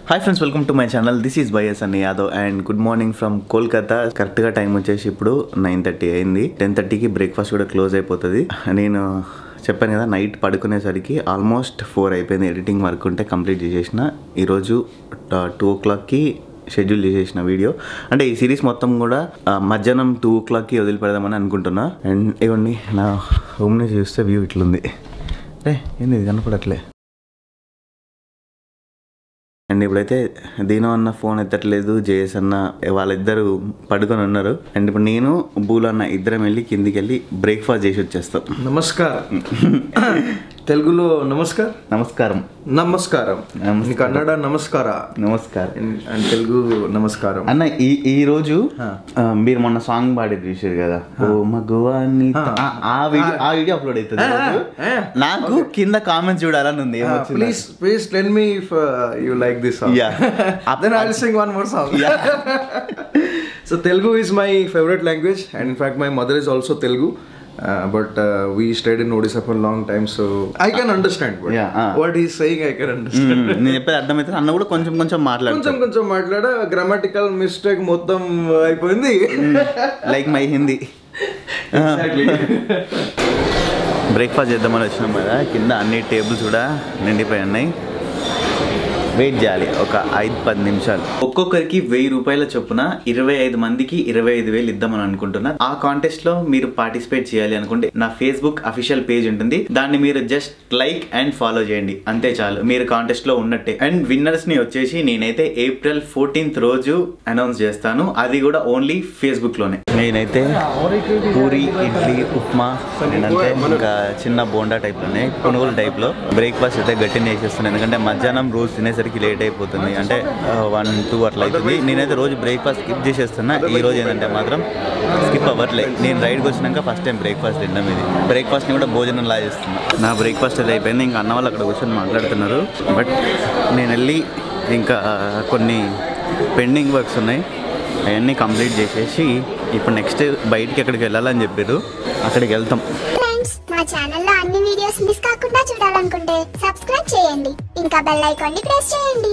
Hi friends welcome to my channel this is బైఎస్ అని Yadav and good morning from Kolkata కరెక్ట్గా time వచ్చేసి ఇప్పుడు నైన్ థర్టీ అయింది టెన్ థర్టీకి బ్రేక్ఫాస్ట్ కూడా క్లోజ్ అయిపోతుంది నేను చెప్పాను కదా నైట్ పడుకునేసరికి ఆల్మోస్ట్ ఫోర్ అయిపోయింది ఎడిటింగ్ వర్క్ ఉంటే కంప్లీట్ చేసేసిన ఈరోజు టూ ఓ క్లాక్కి షెడ్యూల్ చేసేసిన వీడియో అంటే ఈ సిరీస్ మొత్తం కూడా ఆ, మధ్యాహ్నం టూ ఓ క్లాక్కి వదిలిపెడదామని అనుకుంటున్నా అండ్ ఇవ్వండి నా రూమ్ నుంచి చూస్తే వ్యూ ఇట్లుంది రే ఏంది ఇది కనపడట్లే అండ్ ఇప్పుడైతే దీనో అన్న ఫోన్ ఎత్తట్లేదు జేఎస్ అన్న వాళ్ళిద్దరు పడుకొని ఉన్నారు అండ్ ఇప్పుడు నేను బూలు అన్న ఇద్దరం వెళ్ళి కిందికి వెళ్ళి బ్రేక్ఫాస్ట్ చేసి వచ్చేస్తాం నమస్కార్ తెలుగులో నమస్కార్ నమస్కారం నమస్కారం నమస్కారం. కన్నడ నమస్కార నమస్కారం అండ్ తెలుగు నమస్కారం అన్న ఈ ఈ రోజు ఆ, మీరు మొన్న సాంగ్ పాడి చూసారు కదా ఓ మగువా నీతో- ఆ, ఆ వీడియో ఆ వీడియో అప్లోడ్ అవుతుంది ఈ రోజు. ఆ. నాకు కింద కామెంట్స్ చూడాలని ఉంది ఏమొచ్చిందో. Please please tell me if you like this song Yeah. Then I will sing one more song so Telugu is my favourite language and in fact my mother is also Telugu but we stayed in Odisha for long time so I can understand Yeah, ah. What is saying I can understand hmm. నేను చెప్పేది అర్థమవుతుంది అన్న కూడా కొంచెం కొంచెం మాట్లాడుతాను కొంచెం కొంచెం మాట్లాడ గ్రామటికల్ మిస్టేక్ మొత్తం అయిపోయింది లైక్ మై హిందీ బ్రేక్ఫాస్ట్ చేద్దామని వచ్చినాం కదా కింద అన్ని టేబుల్స్ కూడా నిండిపోయి ఉన్నాయి వెయిట్ చేయాలి ఒక ఐదు పది నిమిషాలు ఒక్కొక్కరికి వెయ్యి రూపాయల చొప్పున ఇరవై ఐదు మందికి ఇరవై ఐదు వేలు ఇద్దామని అనుకుంటున్నా ఆ కాంటెస్ట్ లో మీరు పార్టిసిపేట్ చేయాలి అనుకుంటే నా ఫేస్బుక్ అఫీషియల్ పేజ్ ఉంటుంది దాన్ని మీరు జస్ట్ లైక్ అండ్ ఫాలో చేయండి అంతే చాలు మీరు కాంటెస్ట్ లో ఉన్నట్టే అండ్ విన్నర్స్ ని వచ్చేసి నేనైతే ఏప్రిల్ ఫోర్టీన్త్ రోజు అనౌన్స్ చేస్తాను అది కూడా ఓన్లీ ఫేస్బుక్ లోనే నేనైతే పూరి ఇడ్లీ ఉప్మా నేనంతే ఇంకా చిన్న బోండా టైప్లోనే పునుగులు టైప్లో బ్రేక్ఫాస్ట్ అయితే గట్టిన చేసేస్తున్నాను ఎందుకంటే మధ్యాహ్నం రోజు తినేసరికి లేట్ అయిపోతుంది అంటే వన్ టూ అట్లా అవుతుంది నేనైతే రోజు బ్రేక్ఫాస్ట్ స్కిప్ చేసేస్తున్నా ఈ రోజు ఏంటంటే మాత్రం స్కిప్ అవ్వట్లే నేను రైడ్కి వచ్చినాక ఫస్ట్ టైం బ్రేక్ఫాస్ట్ తినడం ఇది బ్రేక్ఫాస్ట్ని కూడా భోజనం లా చేస్తున్నా నా బ్రేక్ఫాస్ట్ అయితే అయిపోయింది ఇంకా అన్న వాళ్ళు అక్కడ కూర్చొని మాట్లాడుతున్నారు బట్ నేను వెళ్ళి ఇంకా కొన్ని పెండింగ్ వర్క్స్ ఉన్నాయి అవన్నీ కంప్లీట్ చేసేసి ఇప్పుడు నెక్స్ట్ బయటికి ఎక్కడికి వెళ్ళాలని చెప్పారు అక్కడికి వెళ్తాం ఫ్రెండ్స్ మా ఛానల్లో అన్ని వీడియోస్ మిస్ కాకుండా చూడాలనుకుంటే సబ్స్క్రైబ్ చేయండి ఇంకా బెల్ ఐకాన్ ని ప్రెస్ చేయండి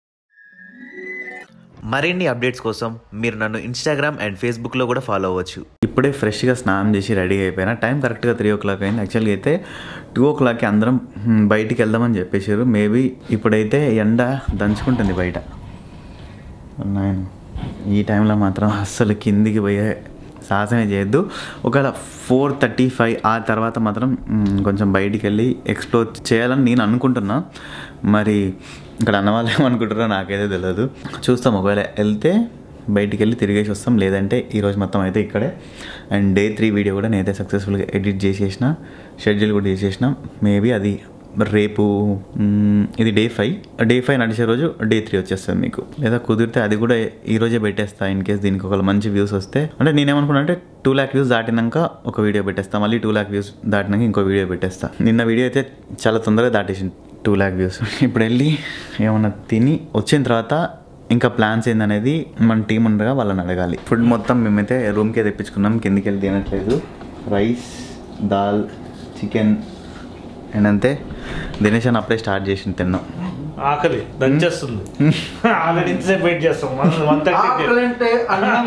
మరిన్ని అప్డేట్స్ కోసం మీరు నన్ను ఇన్స్టాగ్రామ్ అండ్ ఫేస్బుక్లో కూడా ఫాలో అవ్వచ్చు ఇప్పుడే ఫ్రెష్గా స్నానం చేసి రెడీ అయిపోయినా టైం కరెక్ట్గా త్రీ ఓ క్లాక్ అయింది యాక్చువల్గా అయితే టూ ఓ క్లాక్కి అందరం హ్మ్, బయటికి వెళ్దామని చెప్పేశారు మేబీ ఇప్పుడైతే ఎండ దంచుకుంటుంది బయట నాయన ఈ టైంలో మాత్రం అస్సలు కిందికి పోయే సాహసమే చేయొద్దు ఒకవేళ ఫోర్ థర్టీ ఫైవ్ ఆ తర్వాత మాత్రం మ్, కొంచెం బయటికి వెళ్ళి ఎక్స్ప్లోర్ చేయాలని నేను అనుకుంటున్నా మరి ఇక్కడ అన్న వాళ్ళు ఏమనుకుంటారో నాకైతే తెలియదు చూస్తాం ఒకవేళ వెళ్తే బయటికి వెళ్ళి తిరిగేసి వస్తాం లేదంటే ఈరోజు మొత్తం అయితే ఇక్కడే అండ్ డే త్రీ వీడియో కూడా నేనైతే సక్సెస్ఫుల్గా ఎడిట్ చేసేసిన షెడ్యూల్ కూడా చేసేసిన మేబీ అది రేపు మ్, ఇది డే ఫైవ్ డే ఫైవ్ నడిచే రోజు డే త్రీ వచ్చేస్తుంది మీకు లేదా కుదిరితే అది కూడా ఈ రోజే పెట్టేస్తా ఇన్ కేస్ దీనికి ఒక మంచి వ్యూస్ వస్తే అంటే నేనేమనుకున్నా అంటే టూ ల్యాక్ వ్యూస్ దాటినాక ఒక వీడియో పెట్టేస్తా మళ్ళీ టూ ల్యాక్ వ్యూస్ దాటినాక ఇంకో వీడియో పెట్టేస్తా నిన్న వీడియో అయితే చాలా తొందరగా దాటేసింది టూ ల్యాక్ వ్యూస్ ఇప్పుడు వెళ్ళి ఏమన్నా తిని వచ్చిన తర్వాత ఇంకా ప్లాన్స్ ఏందనేది మన టీం ఉండగా వాళ్ళని అడగాలి ఫుడ్ మొత్తం మేమైతే రూమ్కే తెప్పించుకున్నాం కిందికి వెళ్ళి తినట్లేదు రైస్ దాల్ చికెన్ అండ్ అంతే దినేష్ అని అప్పుడే స్టార్ట్ చేసి తిన్నాం ఆకలి దంచేస్తుంది ఆల్రెడీ ఇంతసేపు వెయిట్ చేస్తాం వన్ వన్ థర్టీ ఆకలంటే అన్నం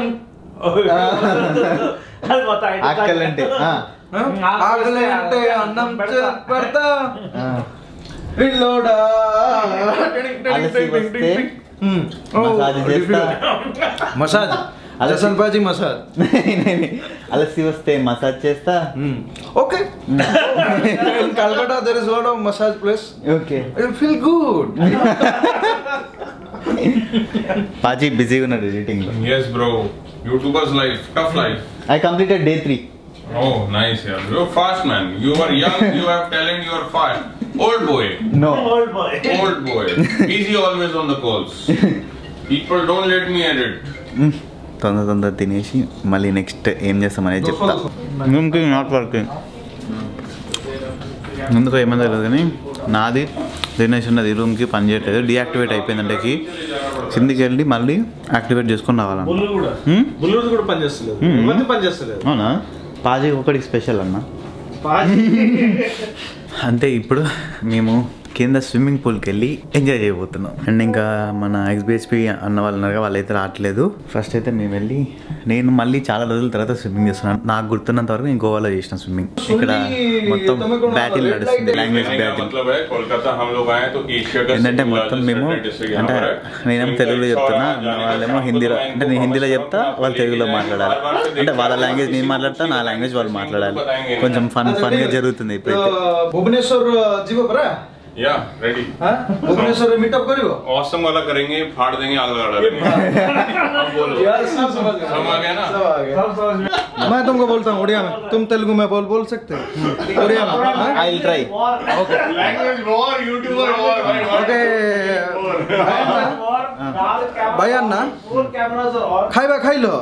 అది మొత్తం ఐదు ఆకలంటే, ఆ. ఆకలి అంటే అన్నం చే- పెడతా పిల్లోడా అలసి వస్తే మసాజ్ చేస్తా మసాజ్ లసన్ పాజీ మసాజ్ అలసి వస్తే మసాజ్ చేస్తా okay in Calcutta there is lot of massage place okay I feel good పాజీ బిజీగా ఉన్నాడు ఎడిటింగ్ లో Yes, bro. YouTuber's life, tough life. I completed day three Oh, nice, yeah. You're fast, man. You are young, you have talent, you are fast. Old boy, no old boy old boy. Busy always on the calls. People don't let me edit. తొందర తొందర తినేసి మళ్ళీ next ఏం చేస్తామనేది చెప్తా రూమ్కి not working ముందుకు ఏమైందో తెలియదు కానీ నాది దినేష్ ఉన్నది రూమ్కి పని చేయట్లేదు డీయాక్టివేట్ అయిపోయిందంటే కీ కిందికి వెళ్ళి మళ్ళీ యాక్టివేట్ చేసుకొని రావాలన్న బుల్లు కూడా హ్మ్? బుల్లు కూడా పనిచేస్తలేదు Hmm. ఇవన్నీ పనిచేస్తలేదు అవునా పాజీ ఒకటికి స్పెషల్ అన్న అంతే ఇప్పుడు మేము కింద స్విమ్మింగ్ పూల్కి వెళ్ళి ఎంజాయ్ చేయబోతున్నాం అండ్ ఇంకా మన ఎక్స్బిహెచ్పి అన్న వాళ్ళు ఉన్నారు కదా, వాళ్ళైతే రావట్లేదు ఫస్ట్ అయితే మేము వెళ్ళి నేను మళ్ళీ చాలా రోజుల తర్వాత స్విమ్మింగ్ చేస్తున్నాను నాకు గుర్తున్నంత వరకు నేను గోవాలో చేసిన స్విమ్మింగ్ ఇక్కడ మొత్తం బ్యాటిల్ నడుస్తుంది లాంగ్వేజ్ कहने का బ్యాటిల్ मतलब है कोलकाता हम लोग आए तो एशिया का ఏంటంటే second మొత్తం largest మేము secretary district అంటే यहाँ पर है। నేనేమో तो తెలుగులో इनका చెప్తున్నా इस बार వాళ్ళేమో जाने హిందీలో का అంటే నేను హిందీలో मतलब చెప్తా आपको వాళ్ళు తెలుగులో लेके మాట్లాడాలి बार बार से అంటే వాళ్ళ देखते లాంగ్వేజ్ నేను हैं, మాట్లాడతా నా किसी లాంగ్వేజ్ వాళ్ళు को మాట్లాడాలి बताएंगे కొంచెం ఫన్ ఫన్గా జరుగుతుంది ఇప్పుడైతే ଭୁବନେଶ୍ୱର ଯିବ ପରା या रेडी ହଁ ଭୁବନେଶ୍ୱରରେ ମିଟଅପ୍ କରିବ औसम वाला करेंगे फाड़ देंगे आग लगा डालेंगे अब बोलो सब आ गया ना मैं तुमको बोलता हूँ उड़िया में तुम तेलुगु में बोल बोल सकते हो उड़िया में हाँ? I try language war YouTuber war okay भाई अन्ना खाइबा खाइलो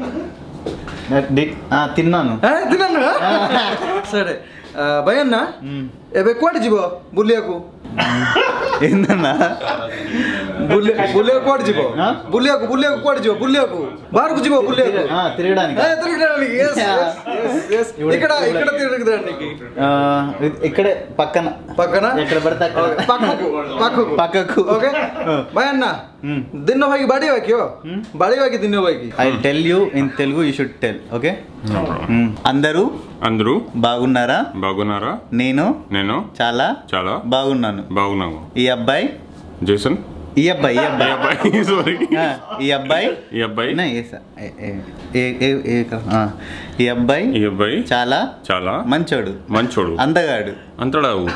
తిన్నాను ଦିନ ସରେ ଭାଇ अन्ना ଏବେ କୁଆଡ଼େ ଯିବ ବୁଲିବାକୁ ఏందన్నా ବୁଲି- ବୁଲିବାକୁ କୁଆଡ଼େ ଯିବ ବୁଲିବାକୁ ବୁଲିବାକୁ କୁଆଡ଼େ ଯିବ ବୁଲିବାକୁ ବାହାରକୁ ଯିବ ବୁଲିବାକୁ ఆ, తిరగడానికి ఏ, తిరగడానికి yes, yes, yes, yes. ఇక్కడ ఇక్కడ తిరగడానికి ఆ, ఇ- ఇక్కడే పక్కన పక్కన ఎక్కడ పడితే అక్కడ. ఓకే, పక్కకు పక్కకు పక్కకు. ఓకే భాయ్ అన్న దిన్న భాయికి బాడీ వాక్యో బాడీ వాకి దిన్న భాయికి I tell you in Telugu you should tell okay అందరూ అందరూ బాగున్నారా బాగున్నారా నేను నేను చాలా చాలా బాగున్నాను బాగున్నాను ఈ అబ్బాయి జేసన్ ఈ అబ్బాయి ఈ ఈ అబ్బాయి అబ్బాయి సారీ ఆ, ఈ అబ్బాయి ఈ అబ్బాయి నా, ఏ స- ఏ- ఏ- ఏ- ఏ- ఏ క- ఆ, ఈ అబ్బాయి ఈ అబ్బాయి చాలా చాలా మంచోడు మంచోడు అందగాడు अंतड़ा वो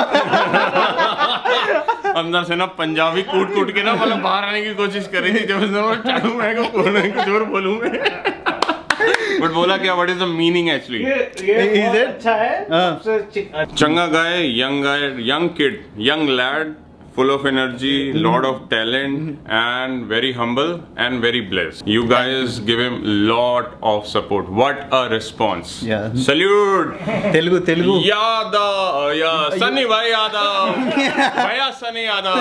अंदर से ना पंजाबी कूट कूट के ना मतलब बाहर आने की कोशिश कर रही थी जब उसने बोला चालू मैं को बोलने कुछ और बोलूं मैं बट बोला क्या what is the meaning actually ये बहुत अच्छा है हाँ। सबसे ची- चंगा guy young guy young kid young lad full of energy lot of talent and very humble and very blessed you guys give him lot of support what a response Yeah. salute Telugu Telugu Yadav या सनी भाई यादव भैया सनी यादव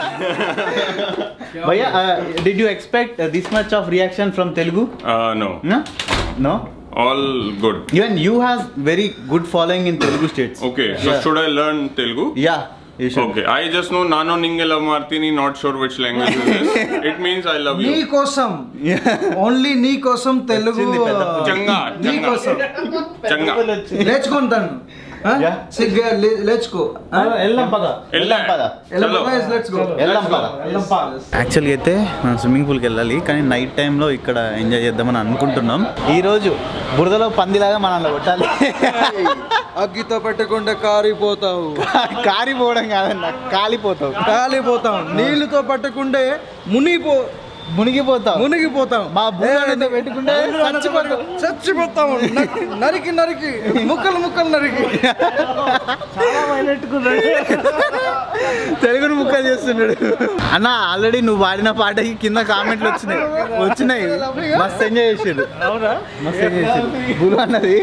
భయ్యా did you expect this much of reaction from Telugu uh, no no all good even you have very good following in Telugu states okay so should i learn telugu yeah you should okay i just know nano ningela martini not sure which language is this it means i love నీ you కోసం only నీ కోసం తెలుగు వచ్చింది పెద్ద చంగా నీ చంగా కోసం చంగా నేర్చుకుంటాను ఆ? Yeah. సిగ్గా లే- లేచుకో ఆ? వెళ్దాం పద ఎల్లా పద. ఎలా చలో guys, let's go. వెళ్దాం పద వెళ్దాం పద యాక్చువల్గా అయితే మనం స్విమ్మింగ్ పూల్కి వెళ్ళాలి కానీ నైట్ టైంలో ఇక్కడ ఎంజాయ్ చేద్దామని అనుకుంటున్నాం ఈ రోజు బురదలో పందిలాగా మనల్ని కొట్టాలి అగ్గితో పెట్టకుండా కారిపోతావు కారిపోవడం కాదన్న కాలిపోతావు కాలిపోతాం నీళ్ళతో పట్టకుండే మునిగిపో మునిగిపోతావు మునిగిపోతాం మా భూమిలో పెట్టుకుంటే చచ్చిపోతావు. చచ్చిపోతాం నరికి- నరికి నరికి ముక్కలు ముక్కలు నరికి తెలుగును ముక్కలు చేస్తున్నాడు అన్న ఆల్రెడీ నువ్వు పాడిన పాటకి కింద కామెంట్లు వచ్చినాయి వచ్చినాయి మస్తు ఎంజాయ్ చేసాడు అవునా మస్తు ఎంజాయ్ చేసాడు గురు అన్నది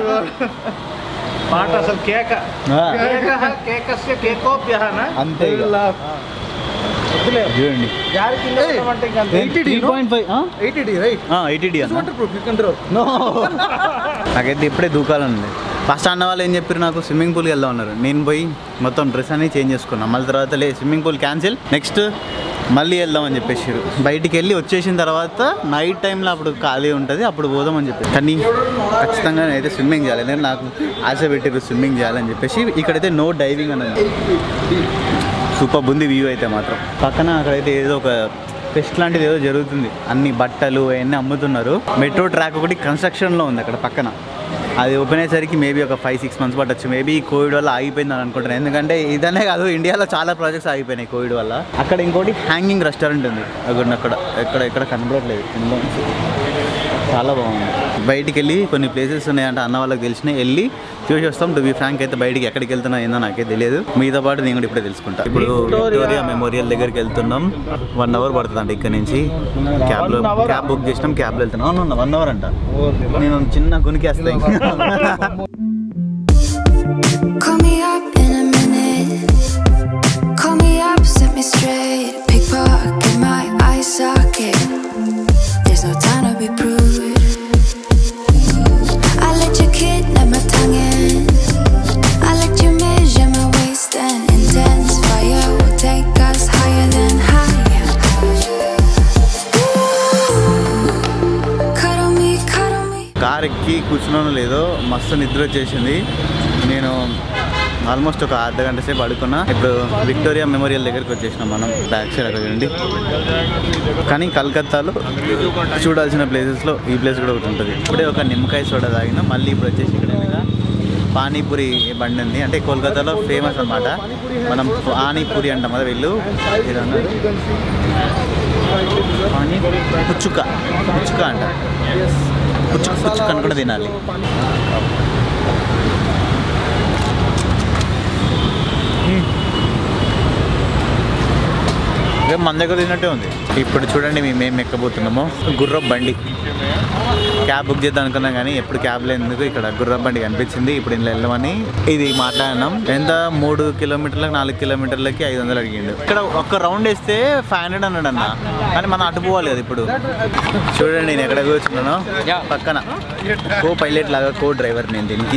మాట అసలు కేక ఆ, కేక కేకస్య కేకోప్యహన అంతే ఇక. వద్దులే చూడండి జారి కింద పడమంటే ఇంక అంతే. ATD, no? Point five eighty right eighty అన్న waterproof you control no నాకైతే ఇప్పుడే దూకాలనుంది ఫస్ట్ అన్న వాళ్ళు ఏం చెప్పారు నాకు స్విమ్మింగ్ పూల్కి వెళ్దాం అన్నారు నేను పోయి మొత్తం డ్రెస్ అనేది చేంజ్ చేసుకున్నాను మళ్ళీ తర్వాత లే స్విమ్మింగ్ పూల్ క్యాన్సిల్ నెక్స్ట్ మళ్ళీ వెళ్దాం అని చెప్పేసారు బయటికి వెళ్ళి వచ్చేసిన తర్వాత నైట్ టైంలో అప్పుడు ఖాళీ ఉంటుంది అప్పుడు పోదాం అని చెప్పి కానీ ఖచ్చితంగా నేనైతే స్విమ్మింగ్ చేయాలి ఎందుకంటే నాకు ఆశ పెట్టారు స్విమ్మింగ్ చేయాలని చెప్పేసి ఇక్కడైతే నో డైవింగ్ అన్నది సూపర్ ఉంది వ్యూ అయితే మాత్రం పక్కన అక్కడైతే ఏదో ఒక ఫెస్ట్ లాంటిది ఏదో జరుగుతుంది అన్ని బట్టలు అవన్నీ అమ్ముతున్నారు మెట్రో ట్రాక్ ఒకటి కన్స్ట్రక్షన్లో ఉంది అక్కడ పక్కన అది ఓపెన్ అయ్యేసరికి మేబీ ఒక ఫైవ్ సిక్స్ మంత్స్ పట్టచ్చు మేబీ కోవిడ్ వల్ల ఆగిపోయింది అని అనుకుంటున్నాను ఎందుకంటే ఇదనే కాదు ఇండియాలో చాలా ప్రాజెక్ట్స్ ఆగిపోయినాయి కోవిడ్ వల్ల అక్కడ ఇంకోటి హ్యాంగింగ్ రెస్టారెంట్ ఉంది అక్కడ అక్కడ ఎక్కడ ఎక్కడ కనబడట్లేదు ఇందులో నుంచి. చాలా బాగుంది బయటికి వెళ్ళి కొన్ని ప్లేసెస్ ఉన్నాయంటే అన్న వాళ్ళకి తెలిసినాయి వెళ్ళి చూసి వస్తాం టు బి ఫ్రాంక్ అయితే బయటికి ఎక్కడికి వెళ్తున్నా ఏందో నాకే తెలియదు మీతో పాటు నేను కూడా ఇప్పుడే తెలుసుకుంటా ఇప్పుడు విక్టోరియా మెమోరియల్ దగ్గరికి వెళ్తున్నాం వన్ అవర్ పడుతుంది అంట ఇక్కడ నుంచి క్యాబ్లో క్యాబ్ బుక్ చేసినాం క్యాబ్లో వెళ్తున్నాం అవును వన్ అవర్ అంట నేను చిన్న గునికేస్తాను Call me up in a minute. Call me up, set me straight. Pickpocket my eye socket. There's no time to be prude. I let you kidnap my tongue in. I let you measure my waist and intense ఎక్కి కూర్చున్నానో లేదో మస్తు నిద్ర వచ్చేసింది నేను almost ఒక అర్ధ గంట సేపు పడుకున్నా ఇప్పుడు విక్టోరియా మెమోరియల్ దగ్గరికి వచ్చేసినాం మనం బ్యాక్ సైడ్ అక్కడ చూడండి కానీ కలకత్తాలో చూడాల్సిన ప్లేసెస్లో ఈ ప్లేస్ కూడా ఒకటి ఉంటుంది ఇప్పుడే ఒక నిమ్మకాయ సోడా తాగినా మళ్ళీ ఇప్పుడు వచ్చేసి ఇక్కడ ఎదురుగా పానీపూరి బండి ఉంది అంటే కోల్కతాలో ఫేమస్ అన్నమాట మనం పానీపూరి అంటాం కదా వీళ్ళు ఇది అన్నారు పానీ పుచ్చుక పుచ్చుక అంట పుచ్చుక పుచ్చుక అని కూడా తినాలి ఇక మన దగ్గర తిన్నట్టే ఉంది ఇప్పుడు చూడండి మేము మేము ఎక్కబోతున్నామో గుర్రపు బండి క్యాబ్ బుక్ చేద్దాం అనుకున్నాం కానీ ఎప్పుడు క్యాబ్ లేనందుకు ఇక్కడ గుర్రపు బండి కనిపించింది ఇప్పుడు ఇంట్లో వెళ్ళమని ఇది మాట్లాడినాం ఎంత మూడు కిలోమీటర్లకు నాలుగు కిలోమీటర్లకి ఐదు వందలు అడిగిండు ఇక్కడ ఒక్క రౌండ్ వేస్తే ఫైవ్ హండ్రెడ్ అన్నాడు అన్న కానీ మనం అటు పోవాలి కదా ఇప్పుడు చూడండి నేను ఎక్కడ కూర్చున్నానో పక్కన కో పైలట్ లాగా కో డ్రైవర్ నేను దీనికి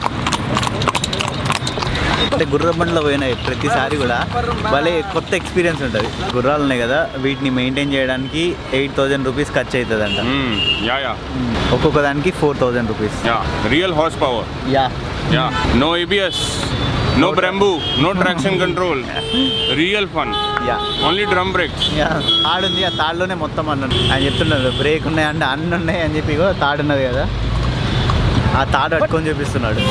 అంటే గుర్రం బండిలో పోయిన ప్రతిసారి కూడా భలే కొత్త ఎక్స్పీరియన్స్ ఉంటుంది గుర్రాలు ఉన్నాయి కదా వీటిని మెయింటైన్ చేయడానికి ఎయిట్ థౌజండ్ రూపీస్ ఖర్చు అవుతుంది అంట Hmm. Yeah, yeah. ఒక్కొక్క దానికి four thousand rupees Yeah. Real horsepower. Yeah Yeah. No ABS. No Brembo. No traction control. Real fun. Yeah Only drum brakes. Yeah తాడుంది ఆ తాడులోనే మొత్తం అన్నాడు ఆయన చెప్తున్నాడు బ్రేక్ ఉన్నాయి అంటే అన్ని ఉన్నాయి అని చెప్పి ఇగో తాడు ఉన్నది కదా ఆ తాడు పట్టుకొని చూపిస్తున్నాడు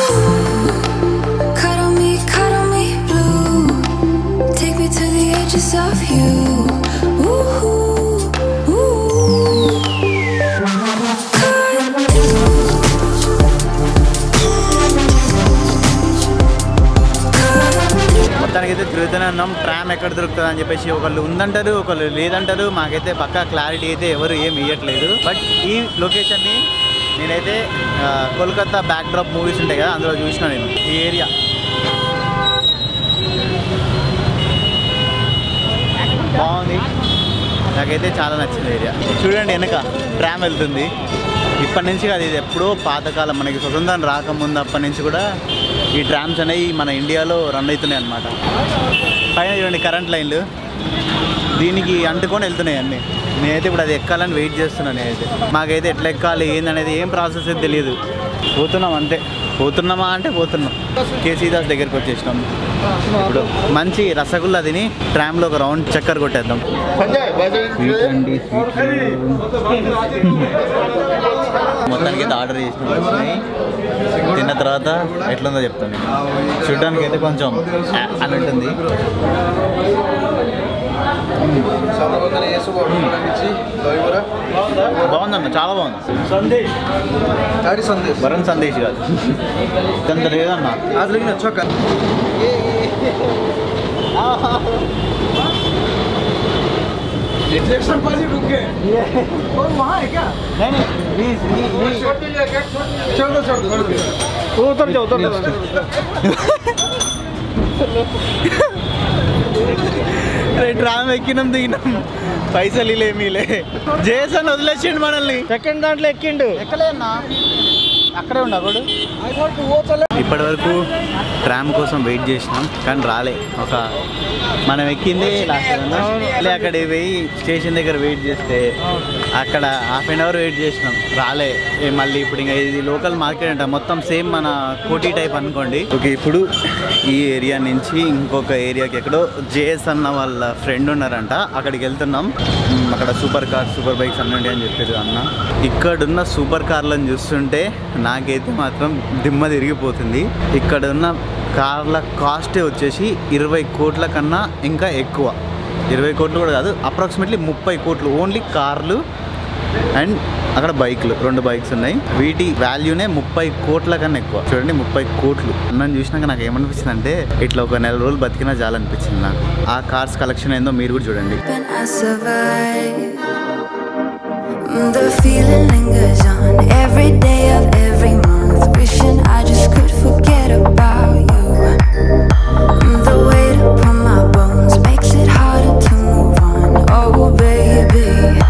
Cuddle me, cuddle me blue. Take me to the edges of you. Ooh, ooh. మొత్తానికైతే తిరుగుతూనే ఉన్నాం ట్రామ్ ఎక్కడ దొరుకుతుంది అని చెప్పేసి ఒకళ్ళు ఉందంటారు ఒకళ్ళు లేదంటారు మాకైతే పక్కా క్లారిటీ అయితే ఎవరు ఏం ఇవ్వట్లేదు బట్ ఈ లొకేషన్ని నేనైతే ఆ, కోల్కతా బ్యాక్ డ్రాప్ మూవీస్ ఉంటాయి కదా అందులో చూసిన నేను ఈ ఏరియా బాగుంది నాకైతే చాలా నచ్చింది ఏరియా చూడండి వెనక ట్రామ్ వెళ్తుంది ఇప్పటి నుంచి కాదు ఇది ఎప్పుడో పాతకాలం మనకి స్వతంత్రం రాకముందు అప్పటి నుంచి కూడా ఈ ట్రామ్స్ అనేవి మన ఇండియాలో రన్ అవుతున్నాయి అన్నమాట పైన చూడండి కరెంట్ లైన్లు దీనికి అంటుకొని వెళ్తున్నాయి అన్నీ నేనైతే ఇప్పుడు అది ఎక్కాలని వెయిట్ చేస్తున్నాను నేనైతే మాకైతే ఎట్లా ఎక్కాలి ఏందనేది ఏం ప్రాసెస్ అయితే తెలియదు పోతున్నాం అంతే పోతున్నామా అంటే పోతున్నాం కేసీదాస్ దగ్గరికి వచ్చేసినాం ఇప్పుడు మంచి రసగుల్లా తిని ట్రామ్లో ఒక రౌండ్ చక్కర్ కొట్టేద్దాం స్వీట్ అండి మొత్తానికి అయితే ఆర్డర్ చేసినాం వచ్చినాయి తిన్న తర్వాత ఎట్లుందో చెప్తాను చూడడానికి అయితే కొంచెం ఆ- అని ఉంటుంది బాగుందన్న చాలా బాగుంది సందేశ్ गाडी संदेश వరుణ్ సందేశ్ కాదు అంత లేదన్న आज लेकिन अच्छा कर रिजेक्शन पाजी रुक गए और वहाँ है क्या छोड़ दो छोड़ दो छोड़ दो उतर जाओ उतर जाओ ట్రామ్ ఎక్కినాం దిగినాం పైసలు ఇలేమీలే జేసన్ వదిలేసిండు మనల్ని సెకండ్ దాంట్లో ఎక్కిండు ఎక్కలే అన్న అక్కడే ఉండకూడదు ఇప్పటి వరకు ట్రామ్ కోసం వెయిట్ చేసినాం కానీ రాలే ఒక మనం ఎక్కింది లాస్ట్ మళ్ళీ అక్కడ పోయి స్టేషన్ దగ్గర వెయిట్ చేస్తే అక్కడ హాఫ్ అన్ అవర్ వెయిట్ చేసినాం రాలే ఏ మళ్ళీ ఇప్పుడు ఇంకా ఇది లోకల్ మార్కెట్ అంట మొత్తం సేమ్ మన కోటి టైప్ అనుకోండి ఓకే ఇప్పుడు ఈ ఏరియా నుంచి ఇంకొక ఏరియాకి ఎక్కడో జేఎస్ అన్న వాళ్ళ ఫ్రెండ్ ఉన్నారంట అక్కడికి వెళ్తున్నాం మ్, అక్కడ సూపర్ కార్ సూపర్ బైక్స్ అన్నీ ఉంటాయి అని చెప్పారు అన్న ఇక్కడున్న సూపర్ కార్లను చూస్తుంటే నాకైతే మాత్రం దిమ్మ తిరిగిపోతుంది ఇక్కడ ఉన్న కార్ల కాస్టే వచ్చేసి ఇరవై కోట్ల కన్నా ఇంకా ఎక్కువ ఇరవై కోట్లు కూడా కాదు అప్రాక్సిమేట్లీ ముప్పై కోట్లు ఓన్లీ కార్లు అండ్ అక్కడ బైక్లు రెండు బైక్స్ ఉన్నాయి వీటి వాల్యూనే ముప్పై కోట్ల కన్నా ఎక్కువ చూడండి ముప్పై కోట్లు నన్ను చూసినాక నాకు ఏమనిపించింది అంటే ఇట్లా ఒక నెల రోజులు బతికినా చాలనిపించింది నాకు ఆ కార్స్ కలెక్షన్ ఏందో మీరు కూడా చూడండి When I survive, Mm, the feeling lingers on every day of every month. Wishing I just could forget about you. Mm, The weight upon my bones makes it harder to move on. Oh, baby.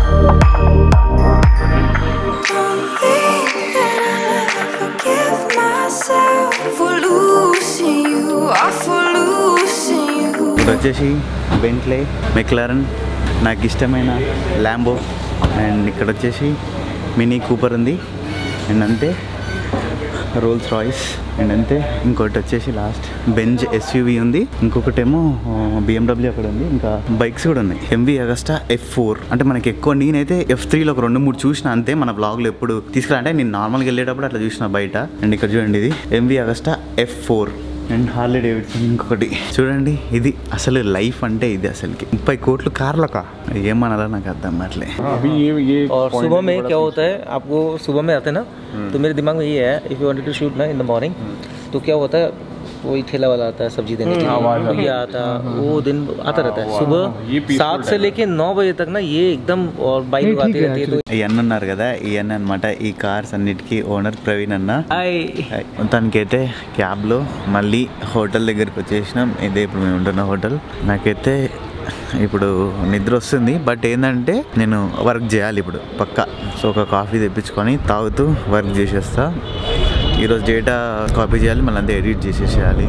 Don't think that I'll ever forgive myself for losing you, or for losing you. ఇక్కడ వచ్చేసి బెంట్లే McLaren నాకు ఇష్టమైన Lambo and ఇక్కడ వచ్చేసి Mini Cooper ఉంది and అంతే Rolls Royce and అంతే ఇంకోటి వచ్చేసి లాస్ట్ బెంజ్ ఎస్యూవి ఉంది ఇంకొకటేమో బిఎండబ్ల్యూ అక్కడ ఉంది ఇంకా బైక్స్ కూడా ఉన్నాయి ఎంవి అగస్టా ఎఫ్ ఫోర్ అంటే మనకి ఎక్కువ నేనైతే ఎఫ్ త్రీలో ఒక రెండు మూడు చూసిన అంతే మన బ్లాగ్లో ఎప్పుడు తీసుకురా అంటే నేను నార్మల్గా వెళ్ళేటప్పుడు అట్లా చూసిన బయట అండ్ ఇక్కడ చూడండి ఇది MV Agusta F four and Harley Davidson ఇంకొకటి చూడండి ఇది అసలు లైఫ్ అంటే ఇది అసలుకి ముప్పై కోట్లు కార్లకా ఏమనాలో నాకు అర్థం అట్లే अभी ये ये और सुबह में क्या होता है आपको सुबह में आते हैं ना तो मेरे दिमाग में ये है if you wanted to shoot ना इन द मॉर्निंग तो क्या होता है वही ठेला वाला आता है सब्जी देने के लिए तो ये आता है वो दिन आता रहता है ये सुबह peaceful सात से लेके नौ बजे तक ना ये एकदम और बाइक आती रहती है तो ఈ అన్న ఉన్నారు కదా ఈ అన్న అనమాట ఈ కార్స్ అన్నిటికీ ఓనర్ ప్రవీణ్ అన్న हाय హాయ్. మొత్తానికైతే క్యాబ్లో మళ్ళీ హోటల్ దగ్గరికి వచ్చేసినాం ఇదే ఇప్పుడు మేము ఉంటున్న హోటల్ నాకైతే ఇప్పుడు నిద్ర వస్తుంది బట్ ఏంటంటే నేను వర్క్ చేయాలి ఇప్పుడు పక్కా సో ఒక కాఫీ తెప్పించుకొని తాగుతూ వర్క్ చేసేస్తా ఈరోజు డేటా కాపీ చేయాలి మళ్ళీ అంతా ఎడిట్ చేసేసేయాలి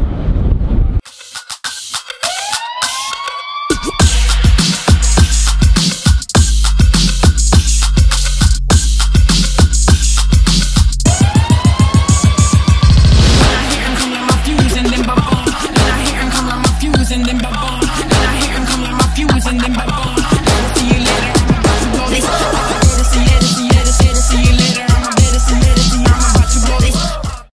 Fusing them bubble. I hear 'em come on my fuse and then bubble.